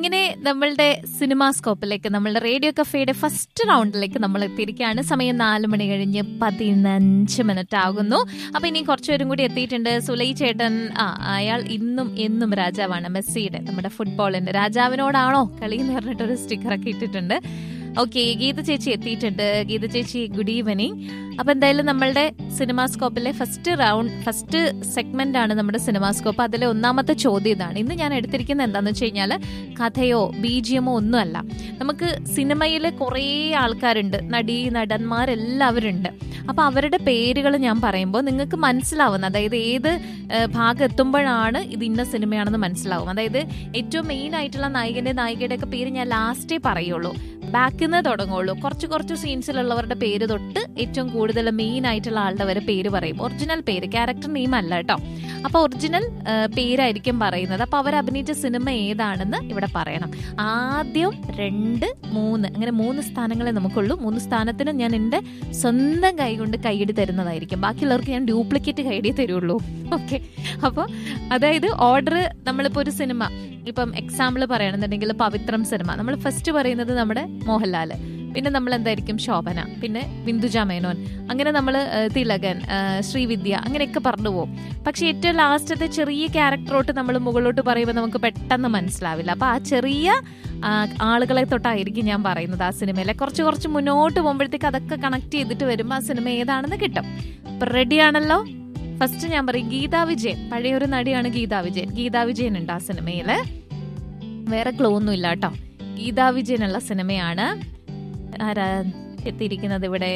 അങ്ങനെ നമ്മളുടെ സിനിമാസ്കോപ്പിലേക്ക് നമ്മളുടെ റേഡിയോ കഫേയുടെ ഫസ്റ്റ് റൗണ്ടിലേക്ക് നമ്മൾ എത്തിയിരിക്കുകയാണ് സമയം നാല് മണി കഴിഞ്ഞ് പതിനഞ്ച് മിനിറ്റ് ആകുന്നു അപ്പൊ ഇനി കുറച്ചുപേരും കൂടി എത്തിയിട്ടുണ്ട് സുലൈ ചേട്ടൻ ആ അയാൾ ഇന്നും എന്നും രാജാവാണ് മെസ്സിയുടെ നമ്മുടെ ഫുട്ബോളിന്റെ രാജാവിനോടാണോ കളി എന്ന് പറഞ്ഞിട്ട് ഒരു സ്റ്റിക്കറൊക്കെ ഇട്ടിട്ടുണ്ട് ഓക്കെ ഗീത ചേച്ചി എത്തിയിട്ടുണ്ട് ഗീത ചേച്ചി ഗുഡ് ഈവനിങ് അപ്പൊ എന്തായാലും നമ്മളുടെ സിനിമാസ്കോപ്പിലെ ഫസ്റ്റ് റൗണ്ട് ഫസ്റ്റ് സെഗ്മെന്റ് ആണ് നമ്മുടെ സിനിമാസ്കോപ്പ് അതിലെ ഒന്നാമത്തെ ചോദ്യം ഇതാണ് ഇന്ന് ഞാൻ എടുത്തിരിക്കുന്നത് എന്താണെന്ന് വെച്ച് കഴിഞ്ഞാൽ കഥയോ ബീജിയമോ ഒന്നുമല്ല നമുക്ക് സിനിമയിൽ കുറേ ആൾക്കാരുണ്ട് നടി നടന്മാരെല്ലാവരും ഉണ്ട് അപ്പൊ അവരുടെ പേരുകൾ ഞാൻ പറയുമ്പോൾ നിങ്ങൾക്ക് മനസ്സിലാവുന്ന അതായത് ഏത് ഏഹ്, ഭാഗം എത്തുമ്പോഴാണ് ഇത് ഇന്ന സിനിമയാണെന്ന് മനസ്സിലാവും അതായത് ഏറ്റവും മെയിൻ ആയിട്ടുള്ള നായകന്റെ നായികയുടെ ഒക്കെ പേര് ഞാൻ ലാസ്റ്റേ പറയുള്ളൂ ബാക്കിൽ നിന്ന് തുടങ്ങുള്ളൂ കുറച്ച് കുറച്ച് സീൻസിലുള്ളവരുടെ പേര് തൊട്ട് ഏറ്റവും കൂടുതൽ മെയിൻ ആയിട്ടുള്ള ആളുടെ വരെ പേര് പറയും ഒറിജിനൽ പേര് ക്യാരക്ടർ നെയിം അല്ല കേട്ടോ അപ്പൊ ഒറിജിനൽ പേരായിരിക്കും പറയുന്നത് അപ്പൊ അവർ അഭിനയിച്ച സിനിമ ഏതാണെന്ന് ഇവിടെ പറയണം ആദ്യം രണ്ട് മൂന്ന് അങ്ങനെ മൂന്ന് സ്ഥാനങ്ങളെ നമുക്കുള്ളൂ മൂന്ന് സ്ഥാനത്തിന് ഞാൻ എൻ്റെ സ്വന്തം കൈ കൊണ്ട് കൈയടി തരുന്നതായിരിക്കും ബാക്കിയുള്ളവർക്ക് ഞാൻ ഡ്യൂപ്ലിക്കേറ്റ് കൈയടി തരുള്ളൂ ഓക്കെ അപ്പോൾ അതായത് ഓർഡർ നമ്മളിപ്പോൾ ഒരു സിനിമ ഇപ്പം എക്സാമ്പിൾ പറയുകയാണെന്നുണ്ടെങ്കിൽ പവിത്രം സിനിമ നമ്മൾ ഫസ്റ്റ് പറയുന്നത് നമ്മുടെ മോഹൻലാൽ പിന്നെ നമ്മൾ എന്തായിരിക്കും ശോഭന പിന്നെ ബിന്ദുജ മേനോൻ അങ്ങനെ നമ്മൾ തിലകൻ ആ, ശ്രീവിദ്യ അങ്ങനെയൊക്കെ പറഞ്ഞു പോകും പക്ഷെ ഏറ്റവും ലാസ്റ്റത്തെ ചെറിയ ക്യാരക്ടറോട്ട് നമ്മൾ മുകളിലോട്ട് പറയുമ്പോൾ നമുക്ക് പെട്ടെന്ന് മനസ്സിലാവില്ല അപ്പൊ ആ ചെറിയ ആ, ആളുകളെ തൊട്ടായിരിക്കും ഞാൻ പറയുന്നത് ആ സിനിമയിലെ കുറച്ച് കുറച്ച് മുന്നോട്ട് പോകുമ്പോഴത്തേക്ക് അതൊക്കെ കണക്ട് ചെയ്തിട്ട് വരുമ്പോൾ ആ സിനിമ ഏതാണെന്ന് കിട്ടും അപ്പൊ റെഡിയാണല്ലോ ഫസ്റ്റ് ഞാൻ പറയും ഗീതാ വിജയൻ പഴയ ഒരു നടിയാണ് ഗീതാ വിജയൻ ഗീതാ വിജയൻ ഉണ്ട് ആ സിനിമയില് വേറെ ക്ലൂ ഒന്നും ഇല്ല കേട്ടോ ഗീതാ വിജയൻ ഉള്ള സിനിമയാണ് ആരാ എത്തിയിരിക്കുന്നത് ഇവിടെ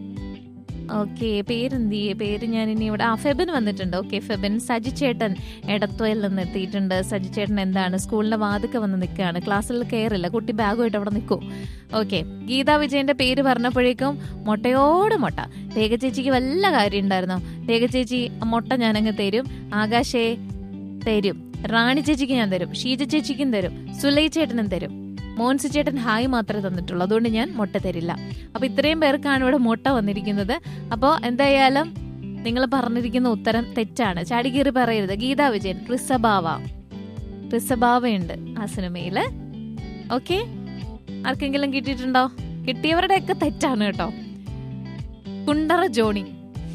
ഓക്കെ പേരെന്തി പേര് ഞാൻ ഇനി ഇവിടെ ആ ഫെബിൻ വന്നിട്ടുണ്ട് ഓക്കെ ഫെബിൻ സജി ചേട്ടൻ എടത്വയിൽ നിന്ന് എത്തിയിട്ടുണ്ട് സജി ചേട്ടൻ എന്താണ് സ്കൂളിന്റെ വാതിക്ക വന്ന് നിൽക്കുകയാണ് ക്ലാസ്സിൽ കയറില്ല കുട്ടി ബാഗുമായിട്ട് അവിടെ നിൽക്കൂ ഓക്കെ ഗീതാ വിജയന്റെ പേര് പറഞ്ഞപ്പോഴേക്കും മുട്ടയോട് മുട്ട രേഖ ചേച്ചിക്ക് വല്ല കാര്യം ഉണ്ടായിരുന്നോ രേഖ ചേച്ചി ആ മുട്ട ഞാനങ്ങ് തരും ആകാശേ തരും റാണി ചേച്ചിക്ക് ഞാൻ തരും ഷീജ ചേച്ചിക്കും തരും സുലൈ ചേട്ടനും തരും മോൻസി ചേട്ടൻ ഹായ് മാത്രമേ തന്നിട്ടുള്ളൂ അതുകൊണ്ട് ഞാൻ മുട്ട തരില്ല അപ്പൊ ഇത്രയും പേർക്കാണ് ഇവിടെ മുട്ട വന്നിരിക്കുന്നത് അപ്പോൾ എന്തായാലും നിങ്ങൾ പറഞ്ഞിരിക്കുന്ന ഉത്തരം തെറ്റാണ് ചാടികീറി പറയരുത് ഗീതാ വിജയൻ റിസബാവ റിസബാവയുണ്ട് ആ സിനിമയില് ഓക്കെ ആർക്കെങ്കിലും കിട്ടിയിട്ടുണ്ടോ കിട്ടിയവരുടെയൊക്കെ തെറ്റാണ് കേട്ടോ കുണ്ടറ ജോണി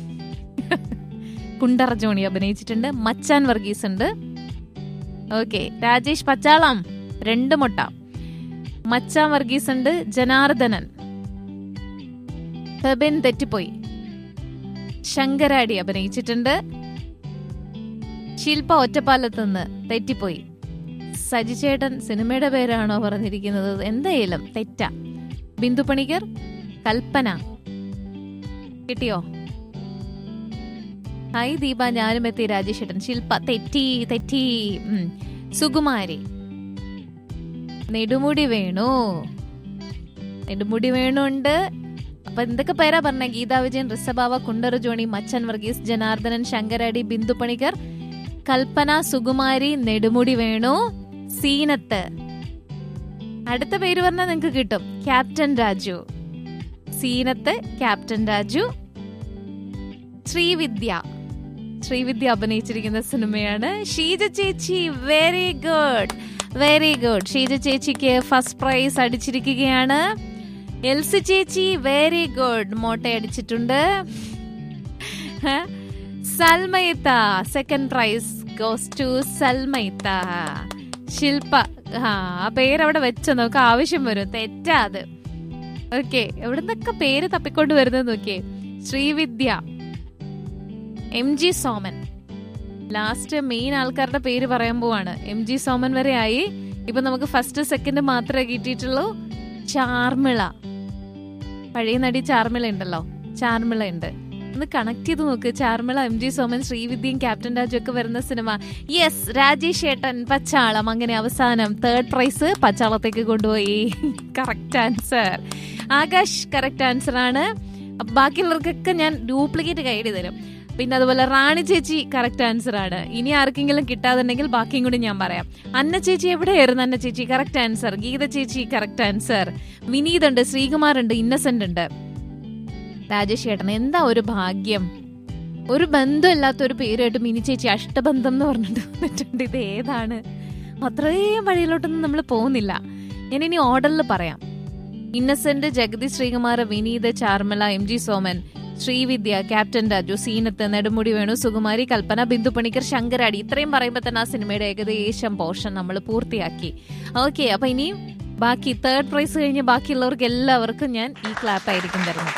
കുണ്ടറ ജോണി അഭിനയിച്ചിട്ടുണ്ട് മച്ചാൻ വർഗീസ് ഉണ്ട് ഓക്കെ രാജേഷ് പച്ചാളം രണ്ട് മുട്ട മച്ചാൻ വർഗീസ് ഉണ്ട് ജനാർദ്ദനൻ ഫെബിൻ തെറ്റിപ്പോയി ശങ്കരാടി അഭിനയിച്ചിട്ടുണ്ട് ശില്പ ഒറ്റപ്പാലത്ത് നിന്ന് തെറ്റിപ്പോയി സജിചേട്ടൻ സിനിമയുടെ പേരാണോ പറഞ്ഞിരിക്കുന്നത് എന്തായാലും തെറ്റാ ബിന്ദു പണിക്കർ കൽപ്പന കിട്ടിയോ ഹായ് ദീപ ഞാനും എത്തി രാജേഷ് ഏട്ടൻ ശില്പ തെറ്റി തെറ്റി ഉം. സുകുമാരി നെടുമുടി വേണു നെടുമുടി വേണുണ്ട് അപ്പൊ എന്തൊക്കെ പേരാ പറഞ്ഞ ഗീതാ വിജയൻ ഋഷഭാവ കുണ്ടറ ജോണി മച്ചൻ വർഗീസ് ജനാർദ്ദനൻ ശങ്കരടി ബിന്ദു പണിക്കർ കൽപ്പന സുകുമാരി നെടുമുടി വേണു സീനത്ത് അടുത്ത പേര് പറഞ്ഞാൽ നിങ്ങൾക്ക് കിട്ടും ക്യാപ്റ്റൻ രാജു സീനത്ത് ക്യാപ്റ്റൻ രാജു ശ്രീവിദ്യ ശ്രീവിദ്യ അഭിനയിച്ചിരിക്കുന്ന സിനിമയാണ് ഷീജ ചേച്ചി very good very good Sheeja ചേച്ചിക്ക് ഫസ്റ്റ് പ്രൈസ് അടിച്ചിരിക്കുകയാണ് എൽസി ചേച്ചി വെരി ഗുഡ് മോട്ട അടിച്ചിട്ടുണ്ട് ഹ? സൽമൈത്ത സെക്കൻഡ് പ്രൈസ് ഗോസ് ടു സൽമൈത്ത ശില്പ ആ ആ പേര് അവിടെ വെച്ചോ നമുക്ക് ആവശ്യം വരും തെറ്റാ അത് ഓക്കെ എവിടുന്നൊക്കെ പേര് തപ്പിക്കൊണ്ട് വരുന്നത് നോക്കിയേ Srividya M G Soman last main ആൾക്കാരുടെ പേര് പറയാൻ പോവാണ് എം ജി സോമൻ വരെ ആയി ഇപ്പൊ നമുക്ക് ഫസ്റ്റ് സെക്കൻഡ് മാത്രമേ കിട്ടിയിട്ടുള്ളൂ ചാർമിള പഴയ നടി ചാർമിള ഉണ്ടല്ലോ ചാർമിള ഉണ്ട് ഒന്ന് കണക്ട് ചെയ്ത് നോക്ക് ചാർമിള എം ജി സോമൻ ശ്രീവിദ്യയും ക്യാപ്റ്റൻ രാജു ഒക്കെ വരുന്ന സിനിമ യെസ് രാജേഷ് ഏട്ടൻ പച്ചാളം അങ്ങനെ അവസാനം തേർഡ് പ്രൈസ് പച്ചാളത്തേക്ക് കൊണ്ടുപോയി correct answer Akash correct answer ആണ് അപ്പൊ ബാക്കിയുള്ളവർക്കൊക്കെ ഞാൻ ഡ്യൂപ്ലിക്കേറ്റ് കൈഡി തരും പിന്നെ അതുപോലെ റാണി ചേച്ചി കറക്റ്റ് ആൻസർ ആണ് ഇനി ആർക്കെങ്കിലും കിട്ടാതുണ്ടെങ്കിൽ ബാക്കിയും കൂടി ഞാൻ പറയാം അന്ന ചേച്ചി എവിടെയായിരുന്നു അന്ന ചേച്ചി കറക്റ്റ് ആൻസർ ഗീത ചേച്ചി കറക്റ്റ് ആൻസർ വിനീത് ഉണ്ട് ശ്രീകുമാർ ഉണ്ട് ഇന്നസെന്റ് ഉണ്ട് രാജേഷ് ചേട്ടൻ എന്താ ഒരു ഭാഗ്യം ഒരു ബന്ധമില്ലാത്ത ഒരു പേരായിട്ട് മിനി ചേച്ചി അഷ്ടബന്ധം എന്ന് പറഞ്ഞിട്ട് വന്നിട്ടുണ്ട് ഇത് ഏതാണ് അത്രയും വഴിയിലോട്ടൊന്നും നമ്മൾ പോകുന്നില്ല ഞാൻ ഇനി ഓർഡറിൽ പറയാം Innocent Jagathy Sreekumar Vineeth Charmila M G Soman Srividya captain Raju Zeenath Nedumudi Venu Sukumari Kalpana Bindu Panicker Sankaradi ഇത്രയും പറയുമ്പോൾ തന്നെ ആ സിനിമയുടെ ഏകദേശം പോർഷൻ നമ്മൾ പൂർത്തിയാക്കി ഓക്കെ അപ്പൊ ഇനിയും ബാക്കി തേർഡ് പ്രൈസ് കഴിഞ്ഞ് ബാക്കിയുള്ളവർക്ക് എല്ലാവർക്കും ഞാൻ ഈ ക്ലാപ്പ് ആയിരിക്കും തരുന്നത്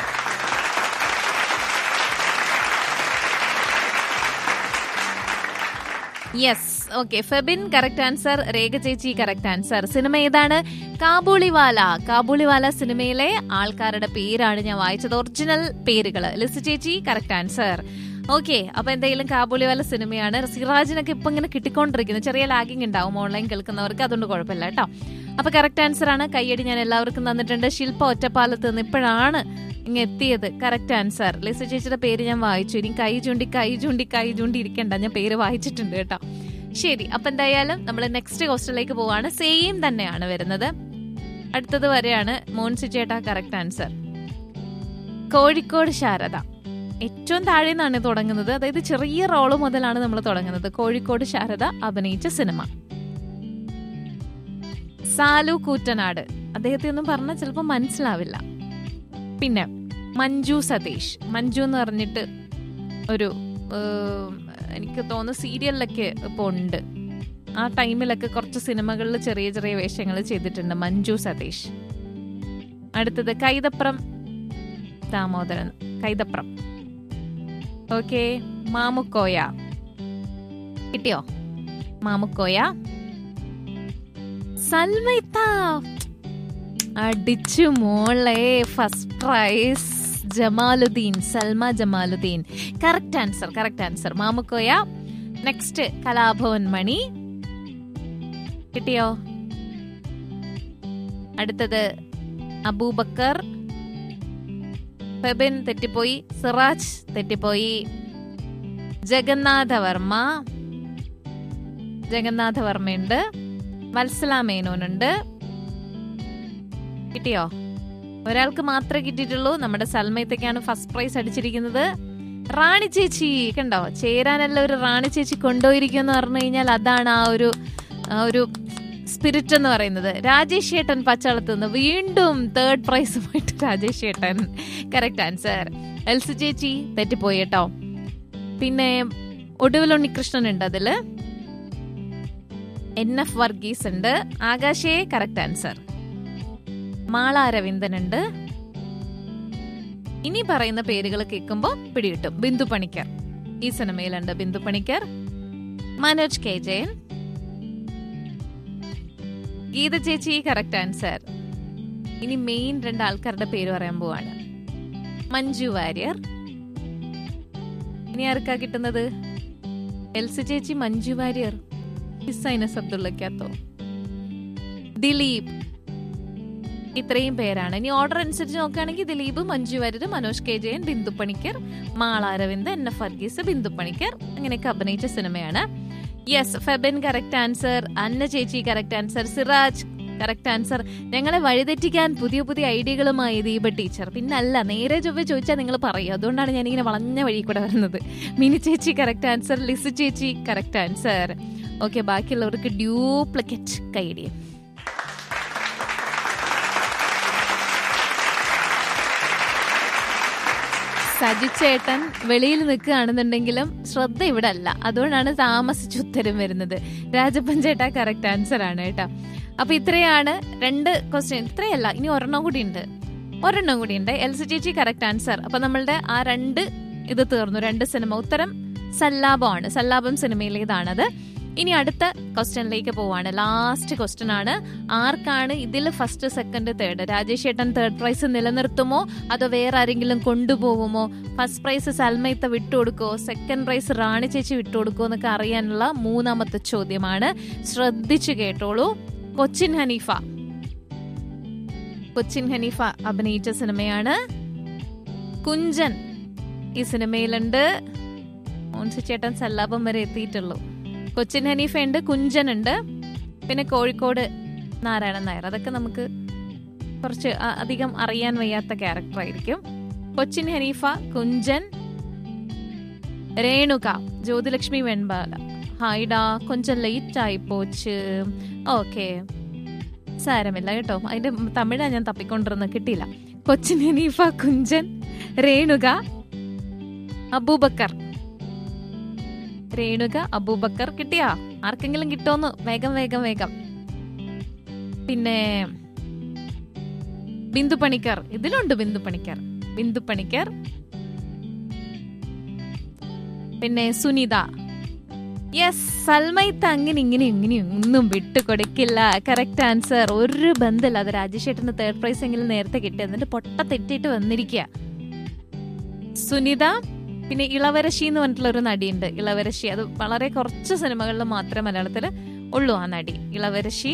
yes okay Febin correct answer Rekha ചേച്ചി കറക്റ്റ് ആൻസർ സിനിമ ഏതാണ് കാബൂളിവാല കാബൂളിവാല സിനിമയിലെ ആൾക്കാരുടെ പേരാണ് ഞാൻ വായിച്ചത് ഒറിജിനൽ പേരുകൾ ലിസ് ചേച്ചി കറക്റ്റ് ആൻസർ ഓക്കെ അപ്പൊ എന്തെങ്കിലും കാബൂളിവാല സിനിമയാണ് സിറാജിനൊക്കെ ഇപ്പൊ ഇങ്ങനെ കിട്ടിക്കൊണ്ടിരിക്കുന്നത് ചെറിയ ലാഗിങ് ഉണ്ടാവും ഓൺലൈൻ കേൾക്കുന്നവർക്ക് അതുകൊണ്ട് കുഴപ്പമില്ല കേട്ടോ അപ്പൊ കറക്റ്റ് ആൻസർ ആണ് കയ്യടി ഞാൻ എല്ലാവർക്കും തന്നിട്ടുണ്ട് ശില്പ ഒറ്റപ്പാലത്ത് നിന്ന് ഇപ്പോഴാണ് ഇങ്ങ് എത്തിയത് കറക്റ്റ് ആൻസർ ലിസ ചേച്ചിയുടെ പേര് ഞാൻ വായിച്ചു ഇനി കൈ ചൂണ്ടി കൈ ചൂണ്ടി കൈ ചൂണ്ടി ഇരിക്കണ്ട ഞാൻ പേര് വായിച്ചിട്ടുണ്ട് കേട്ടോ ശരി അപ്പൊ എന്തായാലും നമ്മൾ നെക്സ്റ്റ് ക്വസ്റ്റിലേക്ക് പോവാണ് സെയിം തന്നെയാണ് വരുന്നത് അടുത്തത് വരെയാണ് മോൻസി ചേട്ടാ കറക്റ്റ് ആൻസർ കോഴിക്കോട് ശാരദ ഏറ്റവും താഴെ നിന്നാണ് തുടങ്ങുന്നത് അതായത് ചെറിയ റോള് മുതലാണ് നമ്മൾ തുടങ്ങുന്നത് കോഴിക്കോട് ശാരദ അഭിനയിച്ച സിനിമ സാലു കൂറ്റനാട് അദ്ദേഹത്തെ ഒന്നും പറഞ്ഞാൽ ചിലപ്പോൾ മനസ്സിലാവില്ല പിന്നെ മഞ്ജു സതീഷ് മഞ്ജു എന്ന് പറഞ്ഞിട്ട് ഒരു ഏഹ്, എനിക്ക് തോന്നുന്നു സീരിയലിലൊക്കെ ഇപ്പോൾ ഉണ്ട് ആ ടൈമിലൊക്കെ കുറച്ച് സിനിമകളിൽ ചെറിയ ചെറിയ വേഷങ്ങൾ ചെയ്തിട്ടുണ്ട് മഞ്ജു സതീഷ് അടുത്തത് കൈതപ്രം ദാമോദരൻ കൈതപ്രം ഓക്കെ മാമുക്കോയ കിട്ടിയോ മാമുക്കോയ സൽമൈത്ത അടിച്ചു മോളെ first prize Jamaluddin Salma Jamaluddin correct answer correct answer Mamukkoya next Kalabhavan Mani കിട്ടിയോ അടുത്തത് അബൂബക്കർ ഫെബിൻ തെറ്റിപ്പോയി സിറാജ് തെറ്റിപ്പോയി ജഗന്നാഥവർമ്മ ജഗന്നാഥവർമ്മയുണ്ട് വത്സല മേനോനുണ്ട് കിട്ടിയോ ഒരാൾക്ക് മാത്രമേ കിട്ടിയിട്ടുള്ളൂ നമ്മുടെ സൽമയത്തേക്കാണ് ഫസ്റ്റ് പ്രൈസ് അടിച്ചിരിക്കുന്നത് റാണി ചേച്ചി കണ്ടോ ചേരാനല്ല ഒരു റാണി ചേച്ചി കൊണ്ടുപോയിരിക്കും എന്ന് പറഞ്ഞു കഴിഞ്ഞാൽ അതാണ് ആ ഒരു ആ ഒരു സ്പിരിറ്റ് എന്ന് പറയുന്നത് രാജേഷ് ഏട്ടൻ പച്ചാളത്ത് നിന്ന് വീണ്ടും തേർഡ് പ്രൈസുമായിട്ട് രാജേഷ് ഏട്ടൻ കറക്റ്റ് ആൻസർ എൽസി ചേച്ചി തെറ്റിപ്പോയി കേട്ടോ പിന്നെ ഒടുവിൽ ഉണ്ണികൃഷ്ണൻ ഉണ്ട് അതില് എൻ എഫ് വർഗീസ് ഉണ്ട് ആകാശേ കറക്റ്റ് ആൻസർ മാള അരവിന്ദൻ ഉണ്ട് ഇനി പറയുന്ന പേരുകൾ കേൾക്കുമ്പോൾ പിടികിട്ടും ബിന്ദു പണിക്കർ ഈ സിനിമയിലുണ്ട് ബിന്ദു പണിക്കർ മനോജ് കെ ജയൻ ഗീത ചേച്ചി കറക്റ്റ് ആൻസർ ഇനി മെയിൻ രണ്ട് ആൾക്കാരുടെ പേര് പറയാൻ പോവാണ് മഞ്ജു വാര്യർ ഇനി ആർക്കാ കിട്ടുന്നത് എൽസി ചേച്ചി മഞ്ജു വാര്യർ ഹിസൈനസ് അബ്ദുള്ളക്കാത്തോ ദിലീപ് ഇത്രയും പേരാണ് ഇനി ഓർഡർ അനുസരിച്ച് നോക്കുകയാണെങ്കിൽ Dileep Manju Warrier Manoj K Jayan Bindu Panicker Mala Aravind N F Varghese Bindu Panicker അങ്ങനെയൊക്കെ അഭിനയിച്ച സിനിമയാണ് yes Febin correct answer Anna ചേച്ചി correct answer Siraj correct answer ഞങ്ങളെ വഴിതെറ്റിക്കാൻ പുതിയ പുതിയ ഐഡിയകളുമായി ദീപ ടീച്ചർ പിന്നെ അല്ല നേരെ ചൊവ്വ ചോദിച്ചാൽ നിങ്ങൾ പറയും അതുകൊണ്ടാണ് ഞാനിങ്ങനെ വളഞ്ഞ വഴി കൂടെ വരുന്നത് മിനി ചേച്ചി കറക്റ്റ് ആൻസർ ലിസു ചേച്ചി കറക്റ്റ് ആൻസർ ഓക്കെ ബാക്കിയുള്ളവർക്ക് ഡ്യൂപ്ലിക്കറ്റ് കൈഡിയ സജി ചേട്ടൻ വെളിയിൽ നിൽക്കുകയാണെന്നുണ്ടെങ്കിലും ശ്രദ്ധ ഇവിടെ അല്ല അതുകൊണ്ടാണ് താമസിച്ച് ഉത്തരം വരുന്നത് രാജപ്പൻ ചേട്ടാ കറക്റ്റ് ആൻസർ ആണ് കേട്ടോ അപ്പൊ ഇത്രയാണ് രണ്ട് ക്വസ്റ്റ്യൻ ഇത്രയല്ല ഇനി ഒരെണ്ണം കൂടി ഉണ്ട് ഒരെണ്ണം കൂടി ഉണ്ട് എൽസി ചേച്ചി കറക്റ്റ് ആൻസർ അപ്പൊ നമ്മളുടെ ആ രണ്ട് ഇത് തീർന്നു രണ്ട് സിനിമ ഉത്തരം സല്ലാപമാണ് സല്ലാപം സിനിമയിലേതാണത് ഇനി അടുത്ത ക്വസ്റ്റ്യനിലേക്ക് പോവാണ് ലാസ്റ്റ് ക്വസ്റ്റ്യൻ ആണ് ആർക്കാണ് ഇതിൽ ഫസ്റ്റ് സെക്കൻഡ് തേർഡ് രാജേഷ് ഏട്ടൻ തേർഡ് പ്രൈസ് നിലനിർത്തുമോ അതോ വേറെ ആരെങ്കിലും കൊണ്ടുപോകുമോ ഫസ്റ്റ് പ്രൈസ് സൽമൈത്ത വിട്ടുകൊടുക്കുമോ സെക്കൻഡ് പ്രൈസ് റാണി ചേച്ചി വിട്ടുകൊടുക്കുമോ എന്നൊക്കെ അറിയാനുള്ള മൂന്നാമത്തെ ചോദ്യമാണ് ശ്രദ്ധിച്ചു കേട്ടോളൂ കൊച്ചിൻ ഹനീഫ കൊച്ചിൻ ഹനീഫ അഭിനയിച്ച സിനിമയാണ് കുഞ്ചൻ ഈ സിനിമയിലുണ്ട് മോൻസി ചേട്ടൻ സല്ലാപം വരെ എത്തിയിട്ടുള്ളൂ കൊച്ചിൻ ഹനീഫ ഉണ്ട് കുഞ്ചൻ ഉണ്ട് പിന്നെ കോഴിക്കോട് നാരായണൻ നായർ അതൊക്കെ നമുക്ക് കുറച്ച് അ- അധികം അറിയാൻ വയ്യാത്ത ക്യാരക്ടർ ആയിരിക്കും കൊച്ചിൻ ഹനീഫ കുഞ്ചൻ രേണുക ജ്യോതിലക്ഷ്മി വെൺപാല ഹായ്ഡാ കൊഞ്ചം ലേറ്റ് ആയി പോച്ച് ഓക്കെ സാരമില്ല കേട്ടോ അതിന്റെ തമിഴാ ഞാൻ തപ്പിക്കൊണ്ടിരുന്നത് കിട്ടിയില്ല കൊച്ചിൻ ഹനീഫ കുഞ്ചൻ രേണുക അബൂബക്കർ രേണുക അബൂബക്കർ കിട്ടിയാ ആർക്കെങ്കിലും കിട്ടോന്ന് വേഗം വേഗം വേഗം പിന്നെ ബിന്ദു പണിക്കർ ഇതിലുണ്ട് ബിന്ദു പണിക്കർ ബിന്ദു പണിക്കർ പിന്നെ സുനിത യെസ് സൽമൈത്ത് അങ്ങനെ ഇങ്ങനെ ഇങ്ങനെ ഒന്നും വിട്ടുകൊടുക്കില്ല കറക്റ്റ് ആൻസർ ഒരു ബന്ധമില്ല അത് രാജേഷേട്ടന് തേർഡ് പ്രൈസ് എങ്കിലും നേരത്തെ കിട്ടി എന്നിട്ട് പൊട്ട തെറ്റിയിട്ട് വന്നിരിക്കുക സുനിത പിന്നെ ഇളവരശി എന്ന് പറഞ്ഞിട്ടുള്ള ഒരു നടിയുണ്ട് ഇളവരശി അത് വളരെ കുറച്ച് സിനിമകളിൽ മാത്രമേ മലയാളത്തിൽ ഉള്ളൂ ആ നടി ഇളവരശി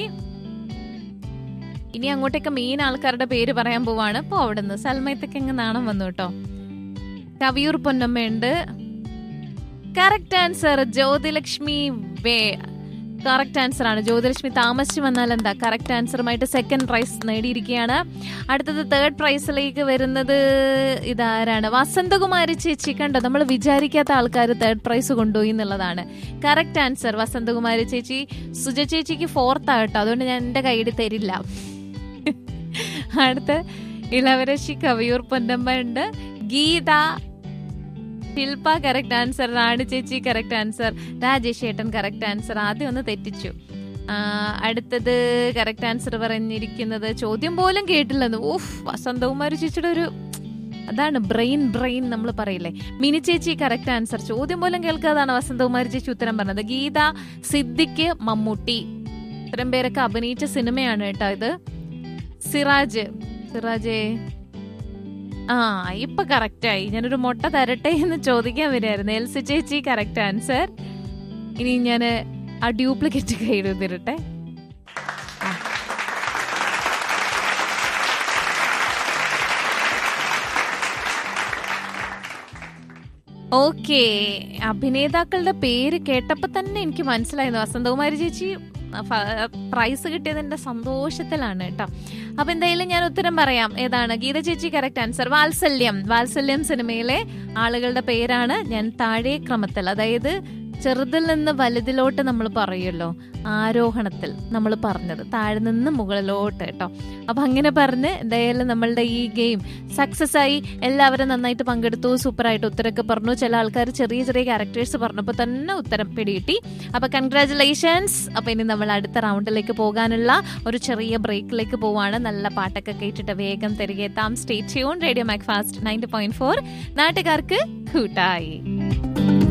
ഇനി അങ്ങോട്ടേക്ക് മെയിൻ ആൾക്കാരുടെ പേര് പറയാൻ പോവാണ് ഇപ്പൊ അവിടെ നിന്ന് സൽമയത്തൊക്കെ അങ്ങ് നാണം വന്നു കേട്ടോ കവിയൂർ പൊന്നമ്മയുണ്ട് കറക്റ്റ് ആൻസർ ജ്യോതിലക്ഷ്മി വേ കറക്റ്റ് ആൻസർ ആണ് ജ്യോതിലക്ഷ്മി താമസിച്ചു വന്നാൽ എന്താ കറക്റ്റ് ആൻസറുമായിട്ട് സെക്കൻഡ് പ്രൈസ് നേടിയിരിക്കുകയാണ് അടുത്തത് തേർഡ് പ്രൈസിലേക്ക് വരുന്നത് ഇതാരാണ് വസന്തകുമാരി ചേച്ചി കണ്ടോ നമ്മൾ വിചാരിക്കാത്ത ആൾക്കാർ തേർഡ് പ്രൈസ് കൊണ്ടുപോയി എന്നുള്ളതാണ് കറക്റ്റ് ആൻസർ വസന്തകുമാരി ചേച്ചി സുജ ചേച്ചിക്ക് ഫോർത്ത് ആകട്ടോ അതുകൊണ്ട് ഞാൻ എൻ്റെ കയ്യിൽ തരില്ല അടുത്ത ഇളവരശി കവിയൂർ പൊന്നമ്മ ഉണ്ട് ഗീത ശില്പ കറക്റ്റ് ആൻസർ റാണി ചേച്ചി കറക്റ്റ് ആൻസർ രാജേഷ് ഏട്ടൻ കറക്റ്റ് ആൻസർ ആദ്യം ഒന്ന് തെറ്റിച്ചു ആ, അടുത്തത് കറക്റ്റ് ആൻസർ പറഞ്ഞിരിക്കുന്നത് ചോദ്യം പോലും കേട്ടില്ലെന്ന് ഓഫ് വസന്തകുമാരി ചേച്ചിയുടെ ഒരു അതാണ് ബ്രെയിൻ ബ്രെയിൻ നമ്മൾ പറയില്ലേ മിനി ചേച്ചി കറക്റ്റ് ആൻസർ ചോദ്യം പോലും കേൾക്കാതാണ് വസന്തകുമാരി ചേച്ചി ഉത്തരം പറഞ്ഞത് ഗീത സിദ്ദിഖ് മമ്മൂട്ടി ഇത്രയും പേരൊക്കെ അഭിനയിച്ച സിനിമയാണ് കേട്ടോ ഇത് സിറാജ് സിറാജേ ആ ഇപ്പൊ കറക്റ്റ് ആയി ഞാനൊരു മുട്ട തരട്ടെ എന്ന് ചോദിക്കാൻ വരികയായിരുന്നു എൽസി ചേച്ചി കറക്റ്റ് ആൻസർ ഇനി ഞാൻ ആ ഡ്യൂപ്ലിക്കേറ്റ് കയ്യിൽ തരട്ടെ ഓക്കെ അഭിനേതാക്കളുടെ പേര് കേട്ടപ്പോ തന്നെ എനിക്ക് മനസ്സിലായിരുന്നു വസന്തകുമാരി ചേച്ചി പ്രൈസ് കിട്ടിയതിന്റെ സന്തോഷത്തിലാണ് കേട്ടോ അപ്പൊ എന്തായാലും ഞാൻ ഉത്തരം പറയാം ഏതാണ് ഗീത ചേച്ചി കറക്റ്റ് ആൻസർ വാത്സല്യം വാത്സല്യം സിനിമയിലെ ആളുകളുടെ പേരാണ് ഞാൻ താഴെ ക്രമത്തിൽ അതായത് ചെറുതിൽ നിന്ന് വലുതിലോട്ട് നമ്മൾ പറയുമല്ലോ ആരോഹണത്തിൽ നമ്മൾ പറഞ്ഞത് താഴെ നിന്ന് മുകളിലോട്ട് കേട്ടോ അപ്പൊ അങ്ങനെ പറഞ്ഞ് എന്തായാലും നമ്മളുടെ ഈ ഗെയിം സക്സസ് ആയി എല്ലാവരും നന്നായിട്ട് പങ്കെടുത്തു സൂപ്പറായിട്ട് ഉത്തരമൊക്കെ പറഞ്ഞു ചില ആൾക്കാർ ചെറിയ ചെറിയ ക്യാരക്ടേഴ്സ് പറഞ്ഞപ്പോൾ തന്നെ ഉത്തരം പിടികിട്ടി അപ്പൊ കൺഗ്രാചുലേഷൻസ് അപ്പൊ ഇനി നമ്മൾ അടുത്ത റൗണ്ടിലേക്ക് പോകാനുള്ള ഒരു ചെറിയ ബ്രേക്കിലേക്ക് പോവാണ് നല്ല പാട്ടൊക്കെ കേട്ടിട്ട് വേഗം തിരികെ എത്താം stay tune radio Mac Fast ninety point four നാട്ടുകാർക്ക് കൂട്ടായി